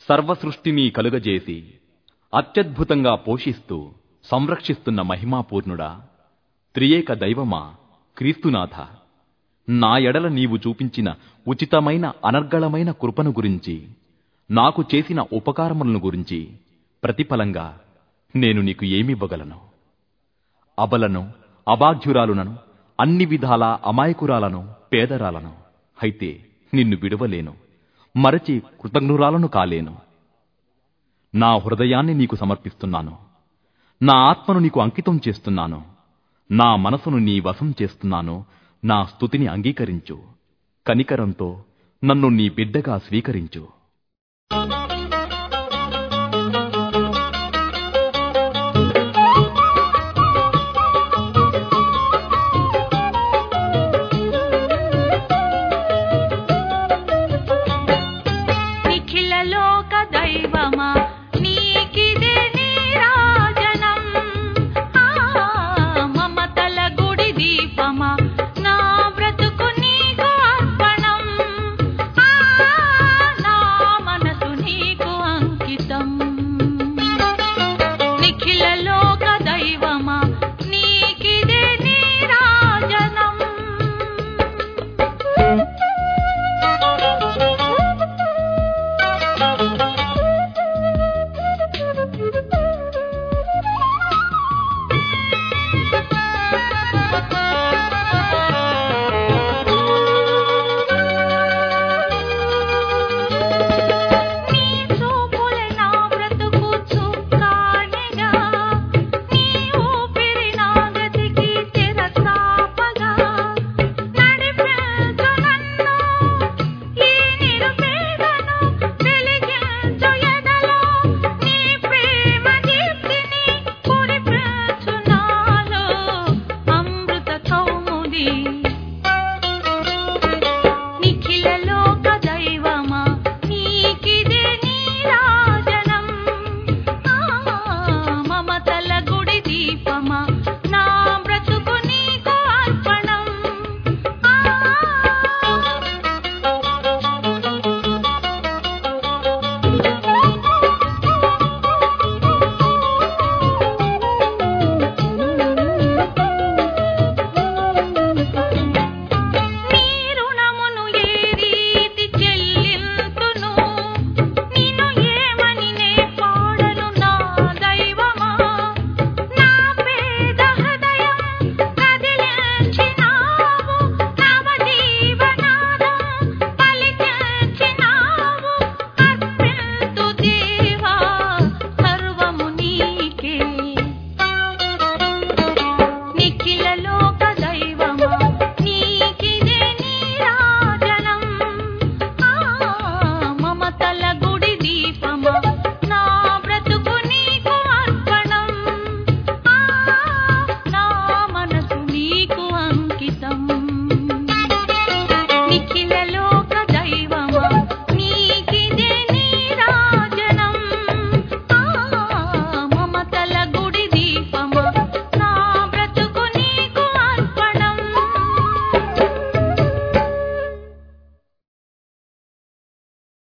సర్వసృష్టిని కలుగజేసి అత్యద్భుతంగా పోషిస్తూ సంరక్షిస్తున్న మహిమాపూర్ణుడా త్రియేక దైవమా క్రీస్తునాథ నా ఎడల నీవు చూపించిన ఉచితమైన అనర్గళమైన కృపను గురించి నాకు చేసిన ఉపకారములను గురించి ప్రతిఫలంగా నేను నీకు ఏమివ్వగలను అబలను అభాగ్యురాలునను అన్ని విధాల అమాయకురాలను పేదరాలను అయితే నిన్ను విడవలేను మరచి కృతజ్ఞురాలను కాలేను నా హృదయాన్ని నీకు సమర్పిస్తున్నాను నా ఆత్మను నీకు అంకితం చేస్తున్నాను నా మనసును నీ వశం చేస్తున్నాను నా స్తుతిని అంగీకరించు కనికరంతో నన్ను నీ బిడ్డగా స్వీకరించు నిఖిల లోక దైవమా నీకిదే నీరాజనం ఆ మమతల గుడి దీపమా నా బ్రతుకు నీకు అర్పణం ఆ నా మనసు నీకు అంకితం నిఖిల లోక దైవమా నీకిదే నీరాజనం